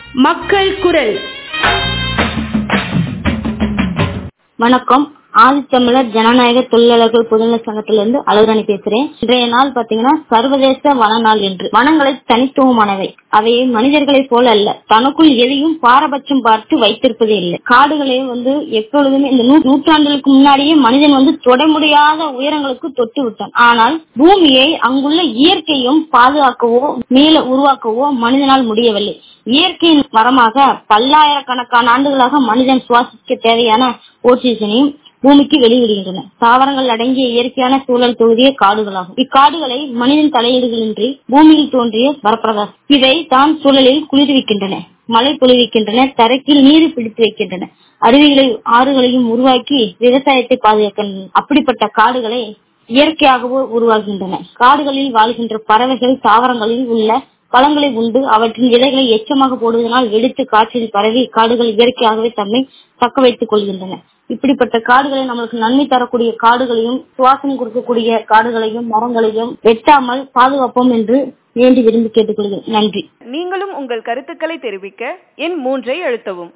மக்கள் குரல் வணக்கம் ஆதித்தமிழர் ஜனநாயக தொழிலாளர்கள் பொதுநல சங்கத்திலிருந்து அழகுராணி பேசுறேன் இன்றைய நாள் பாத்தீங்கன்னா சர்வதேச வன நாள் என்று வனங்களை தனித்துவமானவை அவை மனிதர்களைப் போல அல்ல தனக்குள் எதையும் பாரபட்சம் பார்த்து வைத்திருப்பதே இல்லை காடுகளை வந்து எப்பொழுதுமே இந்த நூ- நூற்றாண்டுகளுக்கு முன்னாடியே மனிதன் வந்து தொட முடியாத உயரங்களுக்கு தொட்டு விட்டான் ஆனால் பூமியை அங்குள்ள இயற்கையும் பாதுகாக்கவோ மீள உருவாக்கவோ மனிதனால் முடியவில்லை இயற்கையின் வரமாக பல்லாயிரக்கணக்கான ஆண்டுகளாக மனிதன் சுவாசிக்க தேவையான ஆக்சிஜனையும் பூமிக்கு வெளியிடுகின்றன தாவரங்கள் அடங்கிய இயற்கையான சூழல் தொகுதியே காடுகளாகும் இக்காடுகளை மனிதன் தலையீடுகளின்றி பூமியில் தோன்றிய வரப்பிரகாசம் இவை தான் சூழலில் குளிர்விக்கின்றன மழை பொழிவிக்கின்றன தரைக்கில் நீர் பிடித்து வைக்கின்றன அருவிகளை ஆறுகளையும் உருவாக்கி விவசாயத்தை பாதுகாக்கின்றன அப்படிப்பட்ட காடுகளை இயற்கையாகவோ உருவாகின்றன காடுகளில் வாழ்கின்ற பறவைகள் தாவரங்களில் உள்ள பழங்களை உண்டு அவற்றின் இலைகளை எச்சமாக போடுவதனால் வெடித்து காற்றில் பரவி காடுகள் இயற்கையாகவே தம்மை தக்க வைத்துக் கொள்கின்றன இப்படிப்பட்ட காடுகளை நம்மளுக்கு நன்மை தரக்கூடிய காடுகளையும் சுவாசம் கொடுக்கக்கூடிய காடுகளையும் மரங்களையும் வெட்டாமல் பாதுகாப்போம் என்று வேண்டி விரும்பி கேட்டுக்கொள்கிறேன் நன்றி நீங்களும் உங்கள் கருத்துக்களை தெரிவிக்க எண் மூன்றை அழுத்தவும்